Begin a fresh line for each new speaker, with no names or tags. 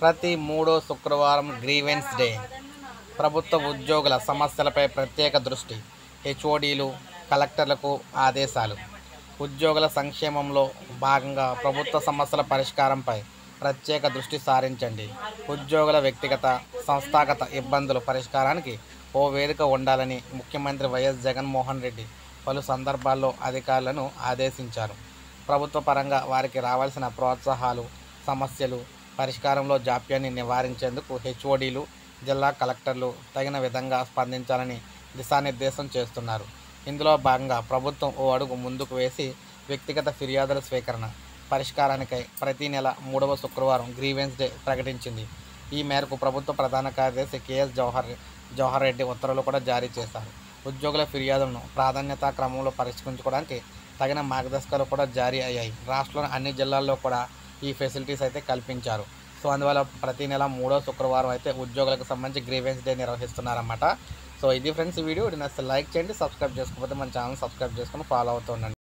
ప్రతి మూడో శుక్రవారం గ్రీవెన్స్ డే ప్రభుత్వ ఉద్యోగుల సమస్యలపై ప్రత్యేక దృష్టి హెచ్ఓడీలు కలెక్టర్లకు ఆదేశాలు ఉద్యోగుల సంక్షేమంలో భాగంగా ప్రభుత్వ సమస్యల పరిష్కారంపై ప్రత్యేక దృష్టి సారించండి ఉద్యోగుల వ్యక్తిగత సంస్థాగత ఇబ్బందుల పరిష్కారానికి ఓ వేదిక ఉండాలని ముఖ్యమంత్రి వైఎస్ జగన్మోహన్ రెడ్డి పలు సందర్భాల్లో అధికారులను ఆదేశించారు ప్రభుత్వ పరంగా వారికి రావాల్సిన ప్రోత్సాహాలు సమస్యలు పరిష్కారంలో జాప్యాన్ని నివారించేందుకు హెచ్ఓడీలు జిల్లా కలెక్టర్లు తగిన విధంగా స్పందించాలని దిశానిర్దేశం చేస్తున్నారు ఇందులో భాగంగా ప్రభుత్వం ఓ అడుగు ముందుకు వేసి వ్యక్తిగత ఫిర్యాదుల స్వీకరణ పరిష్కారానికై ప్రతి నెల మూడవ శుక్రవారం గ్రీవెన్స్ డే ప్రకటించింది ఈ మేరకు ప్రభుత్వ ప్రధాన కార్యదర్శి కేఎస్ జవహర్ జవహర్ రెడ్డి ఉత్తర్వులు కూడా జారీ చేశారు ఉద్యోగుల ఫిర్యాదులను ప్రాధాన్యతా క్రమంలో పరిష్కరించుకోవడానికి తగిన మార్గదర్శకాలు కూడా జారీ అయ్యాయి రాష్ట్రంలోని అన్ని జిల్లాల్లో కూడా ఈ ఫెసిలిటీస్ అయితే కల్పించారు సో అందువల్ల ప్రతి నెల మూడో శుక్రవారం అయితే ఉద్యోగులకు సంబంధించి గ్రీవెన్స్ డే నిర్వహిస్తున్నారన్నమాట సో ఇది ఫ్రెండ్స్ ఈ వీడియో ఇది నచ్చితే లైక్ చేయండి సబ్స్క్రైబ్ చేసుకోకపోతే మన ఛానల్ సబ్స్క్రైబ్ చేసుకొని ఫాలో అవుతూ ఉండండి